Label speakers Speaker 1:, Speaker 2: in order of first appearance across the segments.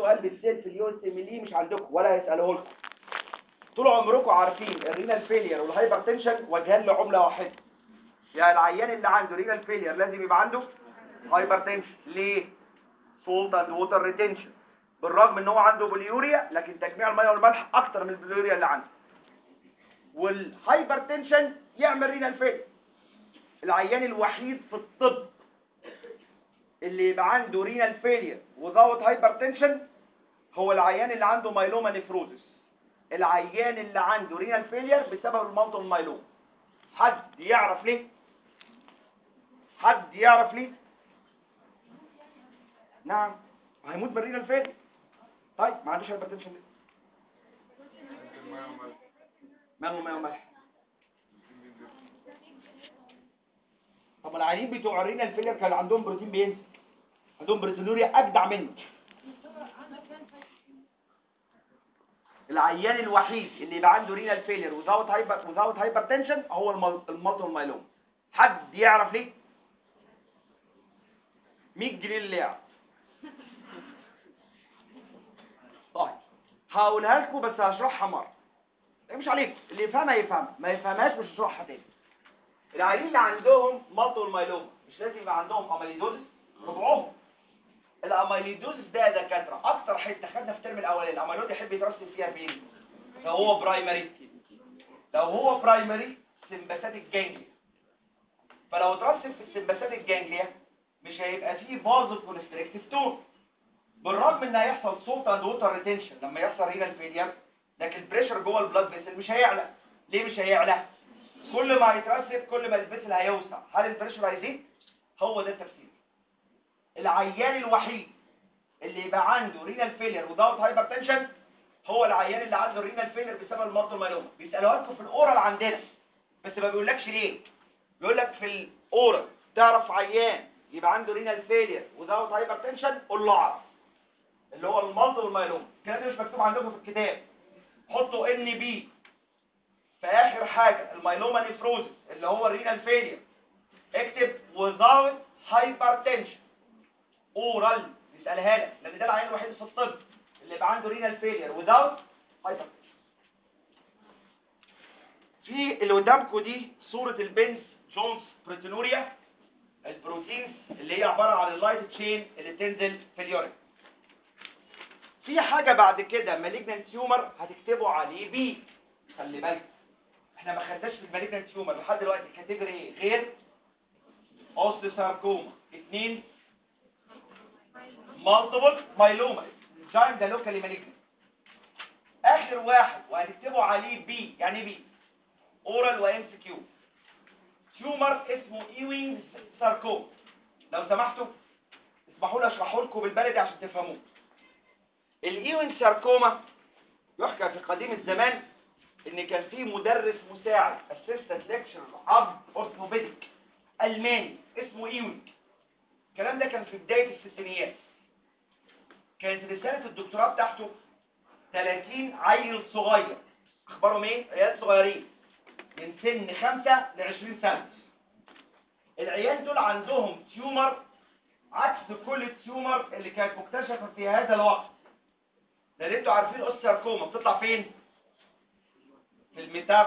Speaker 1: سؤال بالسيل في اليو اس ام لي مش عندكم ولا هيساله لكم طول عمركم عارفين الرينال فيلير والهايبرتنشن وجهان لعمله واحده يعني العيان اللي عنده رينال فيلير لازم يبقى عنده هايبرتنشن ليه سولت اند ووتر ريتنشن بالرغم ان هو عنده بوليوريا لكن تجميع الميه والملح اكتر من البوليوريا اللي عنده والهايبرتنشن يعمل رينال فيلير العيان الوحيد في الطب اللي يبقى عنده رينال فيلير وزاوت هايبرتنشن هو العيان اللي عنده مايلوما نيفروزس العيان اللي عنده رينال فيلير بسبب الموت المايلوم حد يعرف ليه حد يعرف ليه نعم هيموت من رينال فيلير طيب ما عندوش هايبرتنشن ليه ماله ماله ملح طب ما العيانين بتوع الرينال فيلير كان عندهم بروتين بينزل عندهم بروتينوريا اجدع منه العيان الوحيد اللي يبقى عنده رينال فيلير وزاوت هايبر وزاوت هايبرتنشن هو المالتو المايلوم حد يعرف ليه 100 جنيه اللي يعرف طيب هقولها لكم بس هشرحها مره مش عليكم اللي يفهمها يفهمها ما يفهمهاش مش هشرحها تاني العيانين اللي عندهم مالتو المايلوم مش لازم يبقى عندهم اميليدوزس ربعهم الاميليدوزس ده يا دكاتره اكتر حته خدنا في الترم الاولاني الاميلود يحب يترسب فيها بين لو هو برايمري لو هو برايمري سمباثيك جانجليا فلو اترسب في السمباثيك جانجليا مش هيبقى فيه فازو كونستريكتيف تون بالرغم ان هيحصل صوت اند ووتر ريتنشن لما يحصل رينال فيلير لكن البريشر جوه البلاد فيسل مش هيعلى ليه مش هيعلى كل ما هيترسب كل ما الفيسل هيوسع هل البريشر هيزيد هو ده التفسير العيان الوحيد اللي يبقى عنده رينال فيلير وداوت هايبرتنشن هو العيان اللي عنده رينال فيلير بسبب المالتو مايلوما بيسالوها لكم في الاورال عندنا بس ما بيقولكش ليه بيقول لك في الاورال تعرف عيان يبقى عنده رينال فيلير وداوت هايبرتنشن قول له اعرف اللي هو المالتو مايلوما الكلام ده مش مكتوب عندكم في الكتاب حطوا ان بي في اخر حاجه المايلوما نيفروزس اللي هو الرينال فيلير اكتب without hypertension اورال يسالها لك لان ده العيان الوحيد في الطب اللي يبقى عنده رينال فيلير without hypertension في اللي قدامكم دي صوره البنز جونز بروتينوريا البروتينز اللي هي عباره عن اللايت تشين اللي بتنزل في اليورين في حاجه بعد كده مالجنانت تيومر هتكتبوا عليه بي خلي بالك احنا ما خدناش في المالجنانت تيومر لحد دلوقتي كاتيجوري ايه غير اوستيساركوما اثنين مالتيبل مايلوما الجايم ده لوكالي مالجنت اخر واحد وهتكتبوا عليه بي يعني إيه بي اورال وام سي كيو تيومر اسمه ايوينجز ساركوما لو سمحتوا اسمحوا لي اشرحه لكم بالبلدي عشان تفهموه الايوينج ساركوما يحكى في قديم الزمان ان كان في مدرس مساعد اسيستنت ليكتشر عظم اورثوبيديك الماني اسمه ايوينج الكلام ده كان في بدايه الستينيات كانت رساله الدكتوراه بتاعته 30 عيل صغير اخبارهم ايه عيال صغيرين من سن 5 ل 20 سنه العيال دول عندهم تيومر عكس كل التيومر اللي كانت مكتشفه في هذا الوقت ده اللي انتوا عارفين الساركوما بتطلع فين في الميتاف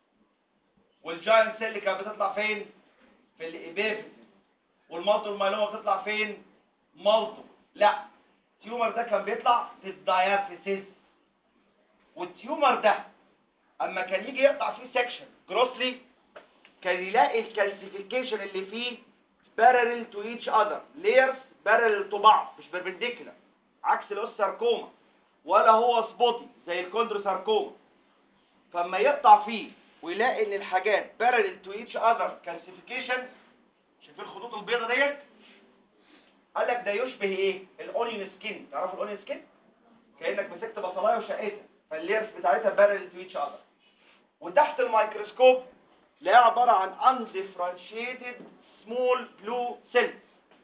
Speaker 1: والجاينت سيل اللي كانت بتطلع فين في الابيفيس والمالتو المايلوما بتطلع فين مالتو لا التيومر ده كان بيطلع في الدايافيسيس والتيومر ده اما كان يجي يقطع فيه سكشن جروسلي كان يلاقي الكالسيفيكيشن اللي فيه parallel to each other layers parallel to بعض مش perpendicular عكس الاوساركوما ولا هو سبوتي زي الكوندروساركوما فاما يقطع فيه ويلاقي ان الحاجات parallel to each other calcification شايفين الخطوط البيضاء ديت قال لك ده يشبه ايه الاونيون سكين تعرفوا الاونيون سكين كانك مسكت بصلايه وشقيتها فالليرز بتاعتها parallel to each other وتحت الميكروسكوب لا عباره عن undifferentiated small blue cells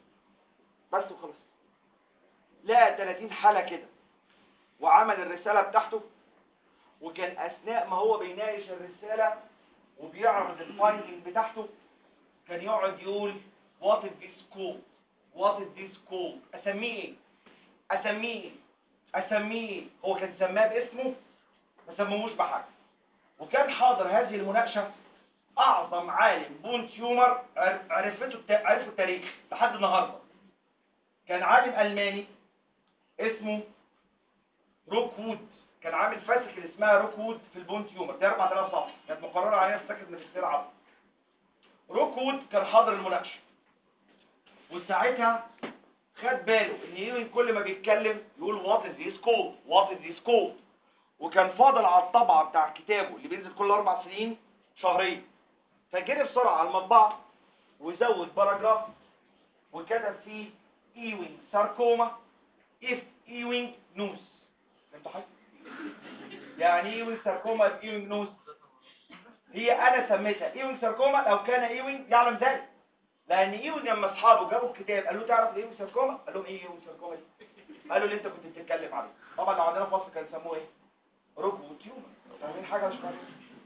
Speaker 1: بس وخلاص لقى 30 حاله كده وعمل الرساله بتاعته وكان اثناء ما هو بيناقش الرساله وبيعرض الفايندنج بتاعته كان يقعد يقول what is this called what is this called اسميه ايه اسميه ايه اسميه ايه هو كان سماه باسمه ما سموهوش بحاجه وكان حاضر هذه المناقشه اعظم عالم بون تيومر عر- عرفته الت- عرفه التاريخ لحد النهارده كان عالم الماني اسمه روك وود كان عامل فاسكل اسمها روك وود في البون تيومر دي 4000 صفحه كانت مقرره عليها في سكن ماجستير عظم روك وود كان حاضر المناقشه وساعتها خد باله ان يوين كل ما بيتكلم يقول وات از ذيس كولد وات از ذيس كولد وكان فاضل على الطبعه بتاع كتابه اللي بينزل كل اربع سنين شهرين فجري بسرعه على المطبعه وزود باراجراف وكتب فيه ايوينج ساركوما اف ايوينج نوز فهمتوا حاجه يعني ايوينج ساركوما اف ايوينج نوز هي انا سميتها ايوينج ساركوما لو كان ايوينج يعلم ذلك لان ايوينج لما اصحابه جابوا الكتاب قالوا له تعرف الايوينج ساركوما قال لهم ايه ايوينج ساركوما دي قالوا اللي انت كنت بتتكلم عليه طبعا لو عندنا في مصر كانوا يسموه ايه ركبه تيومر فاهمين حاجه مش فاهمين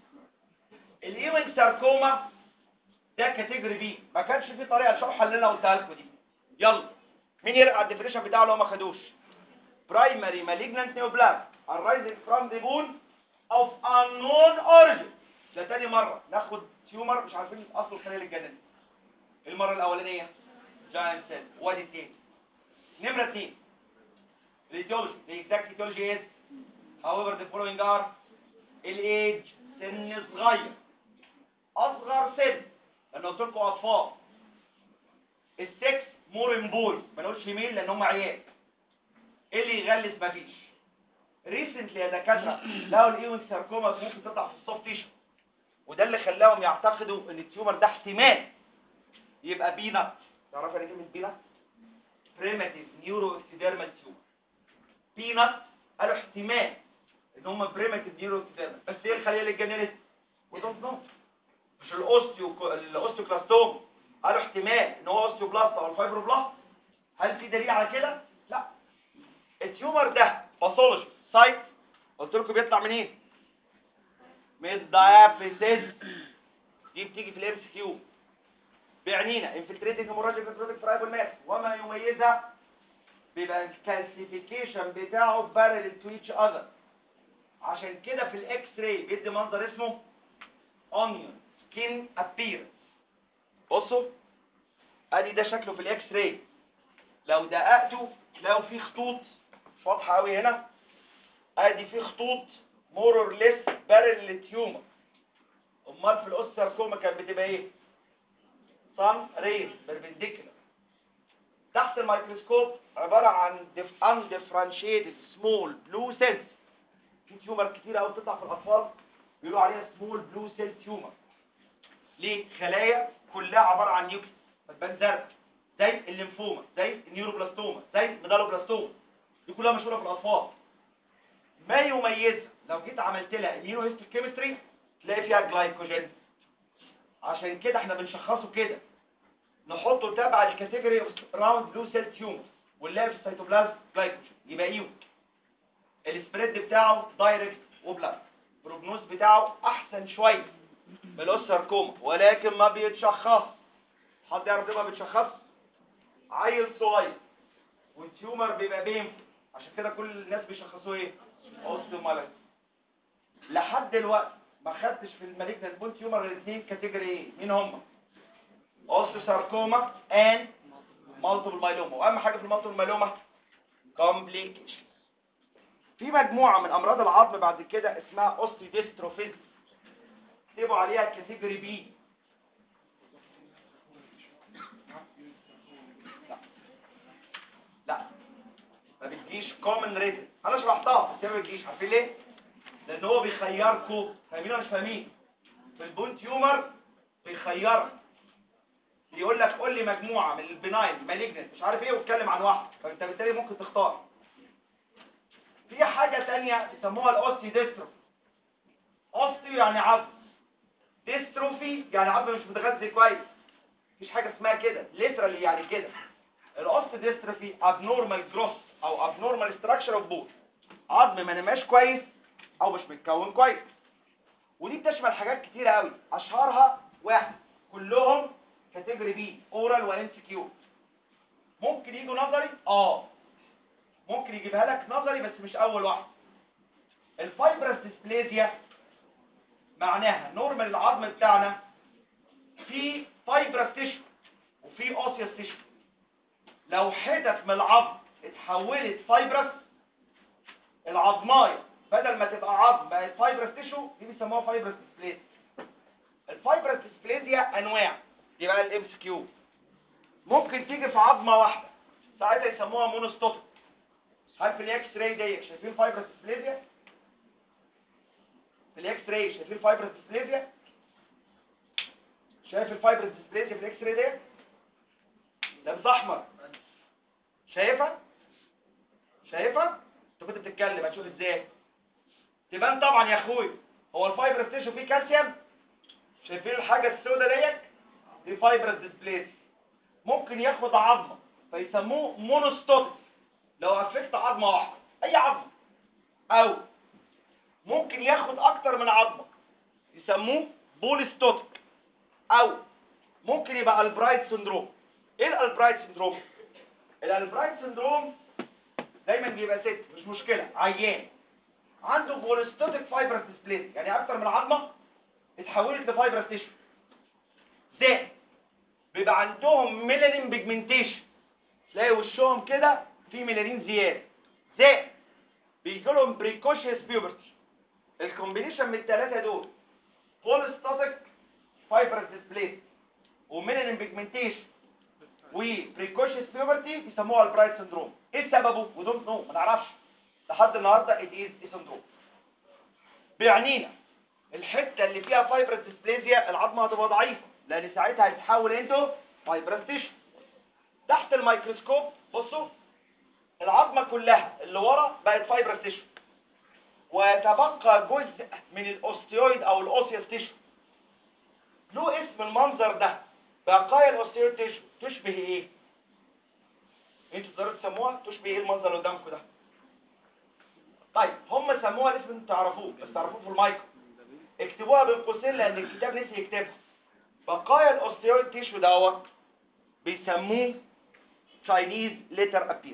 Speaker 1: الايوينج ساركوما ده كاتيجوري بي ما كانش في طريقه شرحها اللي انا قلتها لكم دي يلا مين يرجع على الديفينيشن بتاعه لو ما خدوش primary malignant neoplasm arising from the bone of unknown origin ده تاني مرة ناخد تيومر مش عارفين اصل الخلية الجنين المرة الاولانية giant cell وادي اتنين نمرة اتنين الاتيولوجي the exact etiology is however the following are الايج سن صغير اصغر سن لان قلت لكم اطفال السكس مور ان بوي ما نقولش ميل لان هم عيال ايه اللي يغلس مفيش ريسنتلي يا دكاتره لقوا الايون ساركوما ممكن تطلع في السوفت تيشو وده اللي خلاهم يعتقدوا ان التيومر ده احتمال يبقى بينات تعرف يعني كلمه بينات بريماتيف نيورو اكسيديرمال تيومر بينات قالوا احتمال ان هم بريماتيف نيورو اكسيديرمال بس ايه الخليه اللي اتجننت ودونت نو مش الاوستيو الاوستيوكلاستوم قالوا احتمال ان هو اوستيوبلاست او الفايبروبلاست هل في دليل على كده لا التيومر ده باثولوجي سايت قلت لكم بيطلع منين من الدايابيسيس دي بتيجي في الام سي كيو بيعنينا انفلتريتنج هيموراجيك نيكروتيك فرايبل ماس وما يميزها بيبقى الكالسيفيكيشن بتاعه بارل تو ايتش اذر عشان كده في الاكس راي بيدي منظر اسمه اونيون سكين ابيرنس بصوا ادي ده شكله في الاكس راي لو دققتوا تلاقوا في خطوط مش واضحه قوي هنا ادي في خطوط مور اور ليس بارل للتيومر امال في الاوستركوما كانت بتبقى ايه صن ريز بيربنديكولار تحت الميكروسكوب عباره عن اندفرنشيتد سمول بلو سيلز في تيومر كتير قوي بتطلع في الاطفال بيقولوا عليها سمول بلو سيل تيومر ليه خلايا كلها عباره عن نيوكليس فتبان زرق زي الليمفوما زي النيوروبلاستوما زي الميدالوبلاستوما دي كلها مشهوره في الاطفال ما يميزها لو جيت عملت لها الهيستوكيمستري تلاقي فيها جلايكوجين عشان كده احنا بنشخصه كده نحطه تبع الكاتيجوري راوند بلو سيل تيومر ونلاقي في السيتوبلازم جلايكوجين يبقى ايوه السبريد بتاعه دايركت وبلاد البروجنوز بتاعه احسن شويه من الاوساركوما ولكن ما بيتشخص حد يعرف ليه ما بيتشخص عيل صغير والتيومر بيبقى بينفع عشان كده كل الناس بيشخصوه ايه اوستيومالايز لحد دلوقتي ما خدتش في المالجنت بون تيومر غير اثنين كاتيجوري ايه مين هم اوستيوساركوما اند مالتيبل مايلوما واهم حاجه في المالتيبل مايلوما كومبليكيشن في مجموعه من امراض العظم بعد كده اسمها اوستيوديستروفيز اكتبوا عليها كاتيجوري بي لا لا ما بتجيش كومن ريتن انا شرحتها بس هي ما بتجيش عارفين ليه لان هو بيخيركم فاهمين ولا مش فاهمين في البون تيومر بيخيرك يقول لك قول لي مجموعه من البناين مالجنت مش عارف ايه واتكلم عن واحد فانت بالتالي ممكن تختار في حاجه تانية يسموها الاوستي ديستروفي اوستي يعني عظم ديستروفي يعني عظم مش متغذي كويس مفيش حاجه اسمها كده ليترالي يعني كده الاوستي ديستروفي abnormal growth او abnormal structure of bone عظم ما نماش كويس او مش متكون كويس ودي بتشمل حاجات كتيرة قوي اشهرها واحد كلهم كاتيجوري بي اورال وان كيو ممكن يجوا نظري اه ممكن يجيبها لك نظري بس مش اول واحده الفايبرس ديسبليزيا معناها نورمال العظم بتاعنا في فايبرس تيشو وفي اوسيوس تيشو لو حتت من العظم اتحولت فايبرس العظمايه بدل ما تبقى عظم بقت فايبرس تيشو دي بيسموها فايبرس ديسبليزيا الفايبرس ديسبليزيا انواع دي بقى الام اس كيو ممكن تيجي في عظمه واحده ساعتها يسموها مونوستوتيك هل في الاكس راي دي شايفين الفايبرس ديسبليزيا في الاكس راي شايفين الفايبرس ديسبليزيا شايف الفايبرس ديسبليزيا في الاكس راي دي لابس احمر شايفها شايفها انت كنت بتتكلم هتشوف ازاي تبان طبعا يا اخوي هو الفايبرس تيشو فيه كالسيوم شايفين الحاجه السوداء ديت دي فايبرس ديسبليزيا ممكن ياخد عظمه فيسموه مونوستوتيك لو افكت عظمه واحده اي عظمه او ممكن ياخد اكتر من عظمه يسموه بوليستوتيك او ممكن يبقى البرايت سندروم ايه الالبرايت سندروم الالبرايت سندروم دايما بيبقى ست مش مشكله عيان عنده بوليستوتيك فايبرس ديسبليز يعني اكتر من عظمه اتحولت لفايبرس تيشو زائد بيبقى عندهم ميلانين بيجمنتيشن تلاقي وشهم كده في ميلانين زياده زائد بيجي لهم بريكوشيوس بيوبرتي الكومبينيشن من الثلاثه دول بوليستاتيك فايبرس ديسبليس وميلانين بيجمنتيشن وبريكوشيوس بيوبرتي بيسموها البرايت سندروم ايه سببه ودونت نو ما نعرفش لحد النهارده ات از سندروم بيعنينا الحته اللي فيها فايبرس ديسبليزيا العظمه هتبقى ضعيفه لان ساعتها هيتحول انتو فايبرس تيشو تحت الميكروسكوب بصوا العظمه كلها اللي ورا بقت فايبرس تيشو ويتبقى جزء من الاوستيويد او الاوسيوس تيشو له اسم المنظر ده بقايا الاوستيويد تيشو تشبه ايه انتوا تقدروا تسموها تشبه ايه المنظر اللي قدامكم ده طيب هم سموها الاسم انتوا تعرفوه بس تعرفوه في المايكرو اكتبوها بين قوسين لان الكتاب نسي يكتبها بقايا الاوستيويد تيشو دوت بيسموه تشاينيز ليتر ابير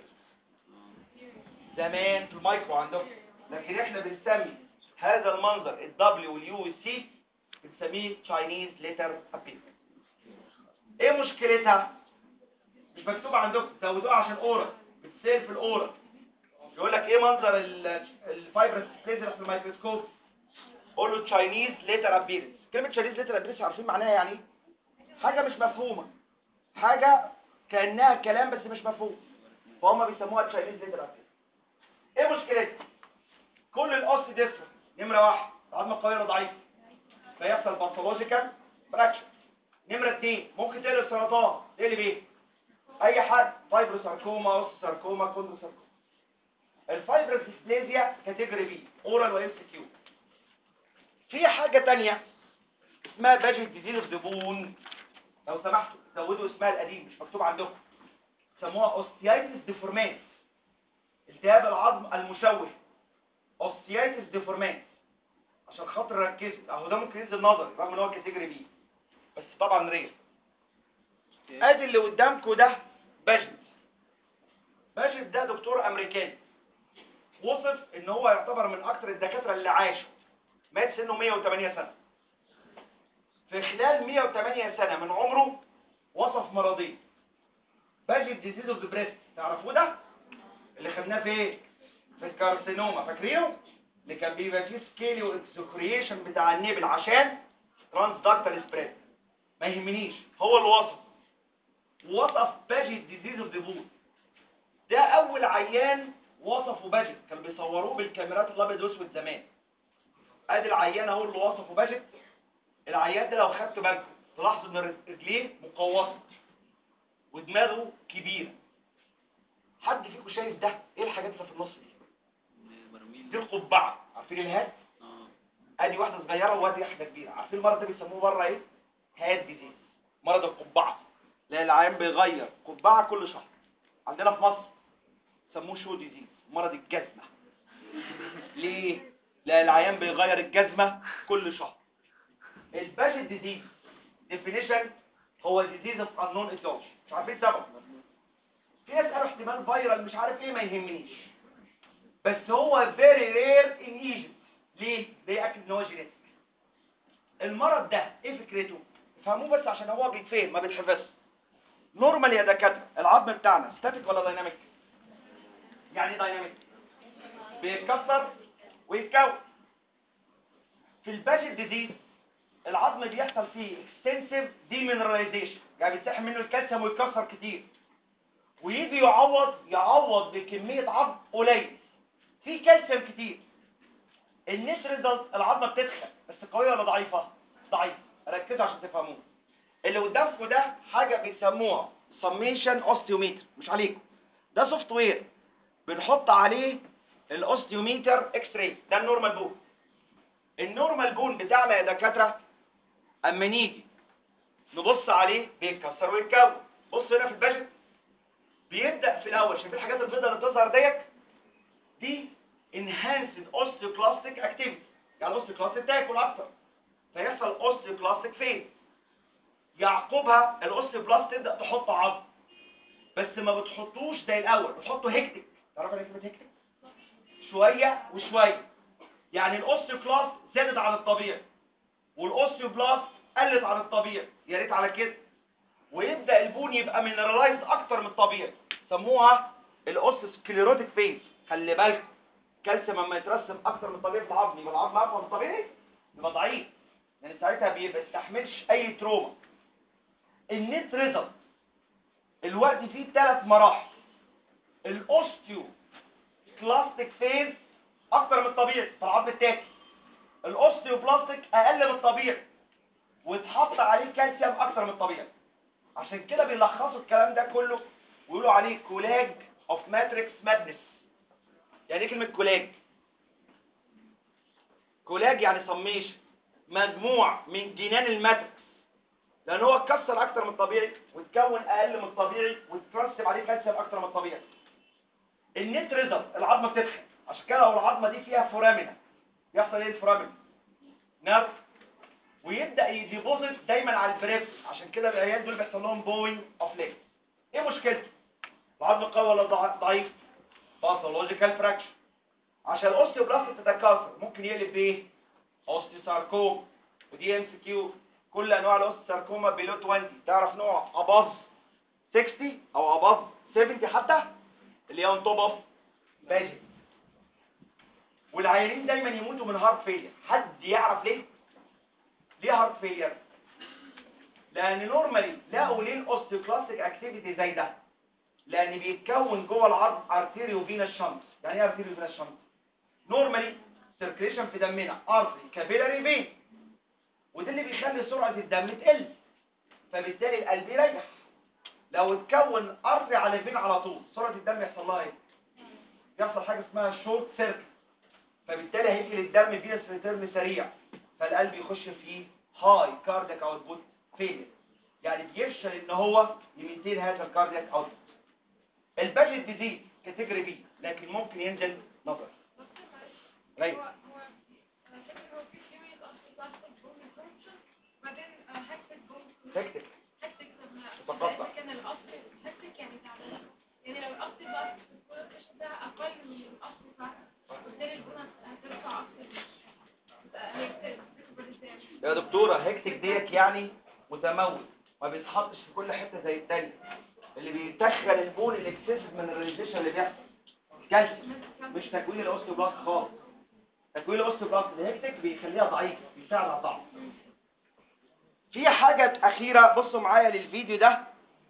Speaker 1: زمان في المايكرو عندهم لكن احنا بنسمي هذا المنظر الدبليو واليو والسي بنسميه تشاينيز ليتر ابير ايه مشكلتها مش مكتوبه عندكم زودوها عشان اورا بتسير في الاورا يقول لك ايه منظر الفايبرس ليزر في الميكروسكوب قول له تشاينيز ليتر ابيرنس كلمه تشاينيز ليتر ابيرنس عارفين معناها يعني ايه حاجه مش مفهومه حاجه كانها كلام بس مش مفهوم فهم بيسموها تشاينيز ليتر ابيرنس ايه مشكلتها كل الاوس ديفرنت نمره واحد العظمه القويه ضعيفه فيحصل باثولوجيكال فراكشر نمره اثنين ممكن تقلب سرطان تقلب ايه اي حد فايبروساركوما اوستوساركوما كوندروساركوما الفايبرس ديسبليزيا كاتيجوري بي اورال وام سي كيو في حاجه تانية اسمها باجيت ديزيز اوف ذا بون لو سمحتوا زودوا اسمها القديم مش مكتوب عندكم سموها اوستيايتس ديفورمانس التهاب العظم المشوه اوستيايتس ديفورمانس عشان خاطر ركزوا اهو ده ممكن ينزل نظري رغم ان هو كاتيجوري بي بس طبعا رير ادي اللي قدامكم ده باجت باجت ده دكتور امريكاني وصف ان هو يعتبر من اكتر الدكاتره اللي عاشوا مات سنه 108 سنه في خلال 108 سنه من عمره وصف مرضين باجت ديزيز اوف ذا بريست تعرفوه ده اللي خدناه في ايه في الكارسينوما فاكرينه اللي كان بيبقى فيه سكيلي واكسكريشن بتاع النبل عشان ترانس داكتال سبريد ما يهمنيش هو اللي وصف وصف باجت ديزيز اوف ذا بون ده اول عيان وصفه باجت كانوا بيصوروه بالكاميرات الابيض والاسود زمان ادي العيان اهو اللي وصفه باجت العيان ده لو خدته بالكم تلاحظوا ان رجليه مقوسه ودماغه كبيره حد فيكم شايف ده ايه الحاجات اللي في النص دي دي القبعه عارفين الهاد ادي واحده صغيره وادي واحده كبيره عارفين المرض ده بيسموه بره ايه هاد ديزيز مرض القبعه لا العيان بيغير قبعه كل شهر عندنا في مصر سموه شو ديزيز مرض الجزمه ليه لا العيان بيغير الجزمه كل شهر الباجت ديزيز ديفينيشن هو ديزيز اوف انون ايتيولوجي مش عارفين سبب في ناس قالوا احتمال فيرال مش عارف ايه ما يهمنيش بس هو فيري رير ان ايجيبت ليه ده ياكد ان هو جينيتك المرض ده ايه فكرته فهموه بس عشان هو بيتفهم ما بيتحفظش نورمال يا دكاتره العظم بتاعنا ستاتيك ولا دايناميك يعني ايه دايناميك بيتكسر ويتكون في الباجت ديزيز العظم بيحصل فيه اكستنسيف ديمينراليزيشن يعني بيتسحب منه الكالسيوم ويتكسر كتير ويجي يعوض يعوض بكمية عظم قليل في كالسيوم كتير النت ريزلت العظمة بتدخل بس قوية ولا ضعيفة؟ ضعيفة ركزوا عشان تفهموه اللي قدامكم ده حاجة بيسموها سميشن اوستيوميتر مش عليكم ده سوفت وير بنحط عليه الاوستيوميتر اكس راي ده النورمال بون النورمال بون بتاعنا يا دكاتره اما نيجي نبص عليه بيتكسر ويتكون بص هنا في الباجت بيبدا في الاول شايف الحاجات البيضاء اللي بتظهر ديت دي enhanced osteoclastic activity يعني الاوستيوكلاست تاكل اكتر فيحصل اوستيوكلاستيك فين يعقبها الاوستيوبلاست تبدا تحط عظم بس ما بتحطوش زي الاول بتحطه هيكتك تعرف يعني كلمه هيكتك شويه وشويه يعني الاوستيوكلاست زادت عن الطبيعي والاوستيوبلاست قلت عن الطبيعي يا ريت على كده ويبدا البون يبقى مينرالايز اكتر من الطبيعي سموها الاوستوسكليروتيك فيز خلي بالكم كالسيوم لما يترسم اكتر من الطبيعي في العظم يبقى العظم اقوى من الطبيعي يبقى ضعيف يعني ساعتها بيبقى يستحملش اي تروما النت ريزلت الوقت فيه ثلاث مراحل الاوستيو كلاستيك فيز اكتر من الطبيعي في العظم التاكي الاوستيوبلاستيك اقل من الطبيعي واتحط عليه كالسيوم اكتر من الطبيعي عشان كده بيلخصوا الكلام ده كله ويقولوا عليه كولاج اوف ماتريكس مادنس يعني ايه كلمه كولاج كولاج يعني سميشن مجموع من جنان الماتريكس لان هو اتكسر اكتر من الطبيعي واتكون اقل من الطبيعي واترسب عليه كالسيوم اكتر من الطبيعي النت ريزلت العظمه بتدخل عشان كده لو العظمه دي فيها فورامينا يحصل ايه الفورامينا نرف ويبدا يديبوزيت دايما على البريفس عشان كده العيال دول بيحصل لهم بوينج اوف ليج ايه مشكلته العظم قوي ولا ضع- ضعيف باثولوجيكال فراكشن عشان الاوستيوبلاست تتكاثر ممكن يقلب بايه اوستيوساركوم ودي ام سي كيو كل انواع الاوستيوساركوما بيلو 20 تعرف نوع اباف 60 او اباف 70 حتى اللي هي اون توب اوف باجت والعيانين دايما يموتوا من هارت فيلير حد يعرف ليه ليه هارت فيلير لان نورمالي لقوا ليه الاوستيوكلاستيك اكتيفيتي زي ده لان بيتكون جوه العظم ارتيريو فينس شنط يعني ايه ارتيريو فينس شنط نورمالي سيركيليشن في دمنا ارتري كابيلاري فين وده اللي بيخلي سرعه الدم تقل فبالتالي القلب يريح لو اتكون ارتري على الفين على طول سرعه الدم يحصل لها ايه يحصل حاجه اسمها شورت سيركت فبالتالي هيجي للدم فينس ريتيرن سريع فالقلب يخش في هاي كاردياك اوتبوت فيلير يعني بيفشل ان هو يمنتين هذا الكاردياك اوتبوت الباجت ديزيز كاتيجوري بي لكن ممكن ينزل نظر ايوه
Speaker 2: هو هو انا فاكر هو في كيمياء اصل بلاستيك بوم كونشن بعدين هكتك بوم
Speaker 1: تكتك
Speaker 2: هكتك لما
Speaker 1: تتقطع.
Speaker 2: كان الاصل هكتك يعني تعبان يعني لو الاصل بلاستيك الكونشن ده اقل من الاصل بتاعها بالتالي البون هترفع اكتر تبقى هيكتك تكبر ازاي
Speaker 1: يا دكتورة هكتك ديت يعني متمول ما بيتحطش في كل حتة زي التاني اللي بيتخل البون الاكسسيف من الريزيشن اللي بيحصل كالسيوم مش تكوين الاوستيوبلاست خالص تكوين الاوستيوبلاست الهكتك بيخليها ضعيفة بيساعد على الضعف في حاجة أخيرة بصوا معايا للفيديو ده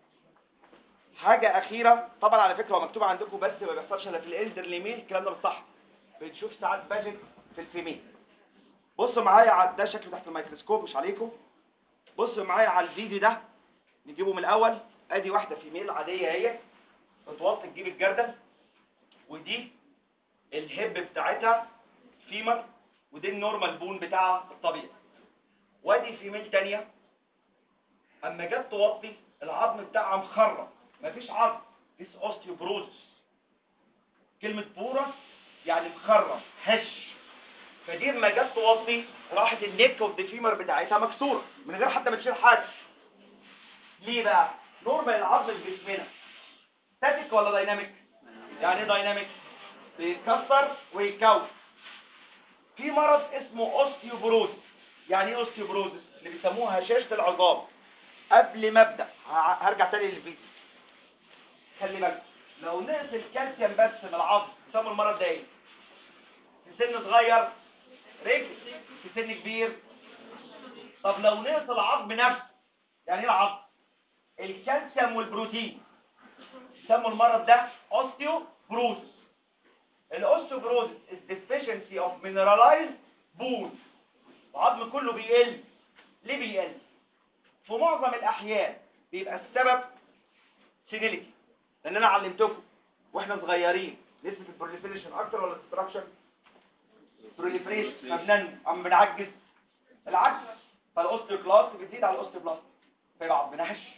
Speaker 1: حاجة أخيرة طبعا على فكرة هو مكتوب عندكم بس ما بيحصلش إلا في الإلدر ميل الكلام ده مش صح بنشوف ساعات باجت في الفيميل بصوا معايا على ده شكله تحت الميكروسكوب مش عليكم بصوا معايا على الفيديو ده نجيبه من الأول أدي واحدة فيميل عادية هي بتوطي تجيب الجردل ودي الهب بتاعتها فيمر ودي النورمال بون بتاعها الطبيعي وادي فيميل تانية اما جت توطي العظم بتاعها مخرم مفيش عظم ديس اوستيوبروزس كلمة بورس يعني مخرم هش فدي اما جت توطي راحت النيك اوف ذا فيمر بتاعتها مكسورة من غير حتى ما تشيل حاجة ليه بقى؟ نورمال العظم في جسمنا ستاتيك ولا دايناميك؟ يعني ايه دايناميك؟ بيتكسر ويتكون في مرض اسمه اوستيوبروز يعني ايه اوستيوبروزس اللي بيسموها هشاشة العظام قبل ما ابدا ه- هرجع تاني للفيديو خلي بالك لو نقص الكالسيوم بس من العظم بيسموا المرض ده ايه في سن صغير رجل في سن كبير طب لو نقص العظم نفسه يعني ايه العظم الكالسيوم والبروتين يسموا المرض ده osteoporosis الاوستيوبروزس is deficiency of mineralized bone العظم كله بيقل ليه بيقل في معظم الاحيان بيبقى السبب سينيليتي لان انا علمتكم واحنا صغيرين نسبه البروليفريشن اكتر ولا الديستراكشن بروليفريشن فبننمو اما بنعجز العكس فالاوستيوكلاست بتزيد على الاوستيوبلاست فيبقى عظمنا هش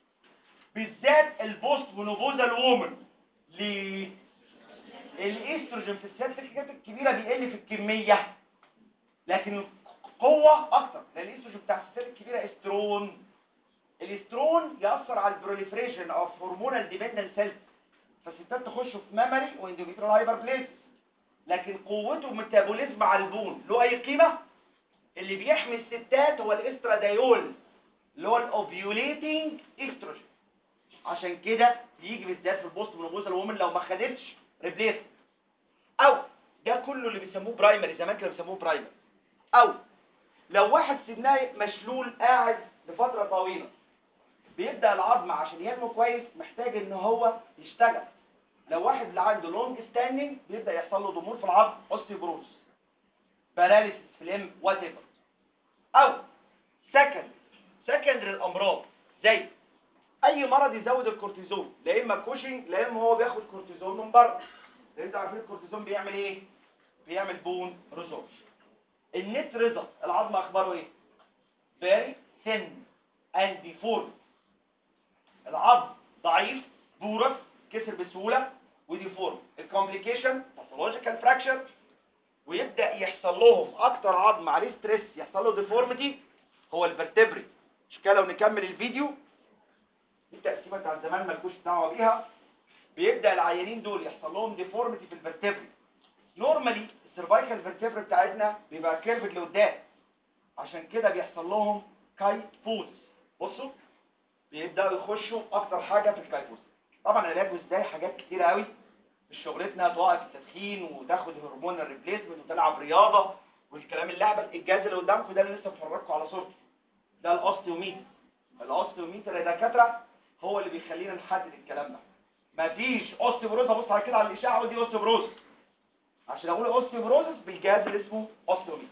Speaker 1: بالذات البوست مونوبوزال وومن ليه الاستروجين في الستات الحاجات الكبيره بيقل في الكميه لكن القوه اكتر لان الاستروجين بتاع الستات الكبيره استرون الاسترون ياثر على البروليفريشن اوف هرمونال ديبندنت سيلز فالستات تخش في ميموري واندوميتريال هايبر بليس لكن قوته ميتابوليزم على البون له اي قيمه اللي بيحمي الستات هو الاسترادايول اللي هو الاوفيوليتنج استروجين عشان كده يجي بالذات في البوست منوبوزال وومن لو ما خدتش ريبليس او ده كله اللي بيسموه برايمري زمان كانوا بيسموه برايمري او لو واحد سناه مشلول قاعد لفتره طويله بيبدا العظم عشان ينمو كويس محتاج ان هو يشتغل لو واحد اللي عنده لونج ستاندنج بيبدا يحصل له ضمور في العظم اوستيوبروز باراليسيس في الام وات ايفر او سكند سكندري الامراض زي اي مرض يزود الكورتيزون لا اما كوشنج لا اما هو بياخد كورتيزون من بره لان انتوا عارفين الكورتيزون بيعمل ايه بيعمل بون ريزورس النت ريزلت العظم اخباره ايه very thin and deformed العظم ضعيف بورس كسر بسهوله وديفورم الكومبليكيشن باثولوجيكال فراكشر ويبدا يحصل لهم اكتر عظم عليه ستريس يحصل له ديفورميتي هو الفرتبري مش كده لو نكمل الفيديو دي التقسيمه بتاعت زمان مالكوش دعوه بيها بيبدا العيانين دول يحصل لهم ديفورميتي في الفرتبري نورمالي السيرفايكال فيرتبرا بتاعتنا بيبقى كيرفد لقدام عشان كده بيحصل لهم كايفوز بصوا بيبداوا يخشوا اكتر حاجه في الكايفوز طبعا علاجه ازاي حاجات كتيره قوي مش شغلتنا توقف التدخين وتاخد هرمون الريبليسمنت وتلعب رياضه والكلام اللعبه الجهاز اللي قدامكم ده اللي لسه مفرجكم على صورته ده الاوستيوميتر الاوستيوميتر يا دكاتره هو اللي بيخلينا نحدد الكلام ده مفيش اوستيوبروز ابص على كده على الاشعه ودي اوستيوبروز عشان اقول اوستيوبروزس بالجهاز اللي اسمه اوستيوميتر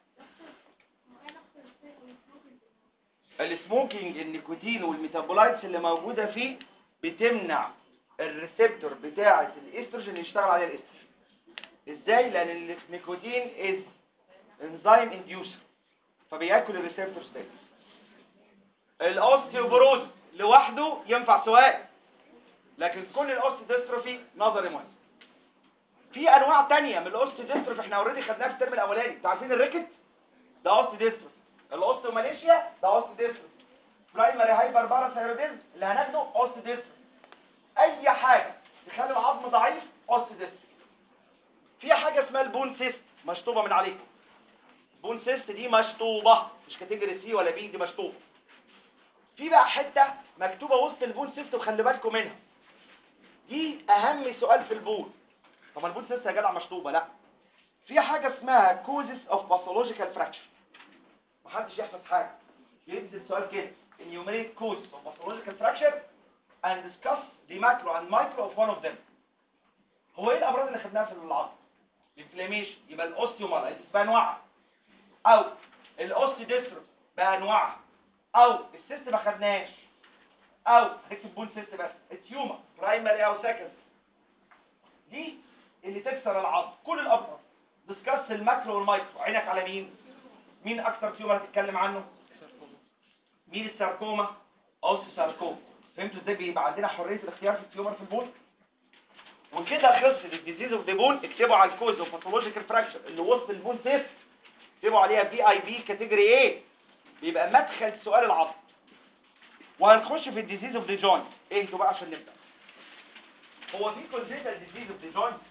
Speaker 1: السموكينج النيكوتين والميتابولايتس اللي موجوده فيه بتمنع الريسبتور بتاعه الاستروجين يشتغل عليها الاستروجين ازاي لان النيكوتين از انزيم انديوسر فبياكل الريسبتورز تاني الاوستيوبروز لوحده ينفع سواء لكن كل الاوستيوديستروفي نظري مهم في انواع تانية من الاوستيوديستروفي احنا اوريدي خدناها في الترم الاولاني انتوا عارفين الريكت ده اوستيوديستروفي الاوستيوماليشيا ده اوستيوديستروفي برايمري هايبر باراثايروديزم اللي هناخده اوستيوديستروفي اي حاجه تخلي العظم ضعيف اوستيوديستروفي في حاجه اسمها البون سيست مشطوبه من عليكم بون سيست دي مشطوبه مش كاتيجوري سي ولا بي دي مشطوبه في بقى حته مكتوبه وسط البون سيست وخلي بالكم منها دي اهم سؤال في البون طب البون سيست يا جدع مشطوبه لا في حاجه اسمها كوزس اوف باثولوجيكال فراكشر محدش يحفظ حاجه ينزل سؤال كده enumerate causes of pathological fracture and discuss the macro and micro of one of them هو ايه الامراض اللي خدناها في العظم الانفلاميشن يبقى الاوستيومالايتس بانواعها او الاوستيديستروف بانواعها او السيست ما خدناهاش او هنكتب بون سيست بس التيومر برايمري او سكند دي اللي تكسر العظم كل الامراض ديسكاس الماكرو والمايكرو عينك على مين مين اكتر تيومر هتتكلم عنه مين الساركوما اوستيوساركوما فهمتوا ازاي بيبقى عندنا حريه الاختيار في التيومر في البون وكده خلصت الديزيز اوف ذا بون اكتبوا على الكوز اوف باثولوجيكال فراكشر اللي وسط البون سيست اكتبوا عليها بي اي بي كاتيجوري ايه بيبقى مدخل سؤال العظم وهنخش في الديزيز اوف ذا جوينت اهدوا بقى عشان نبدا هو في كونجيتال ديزيز اوف ذا جوينت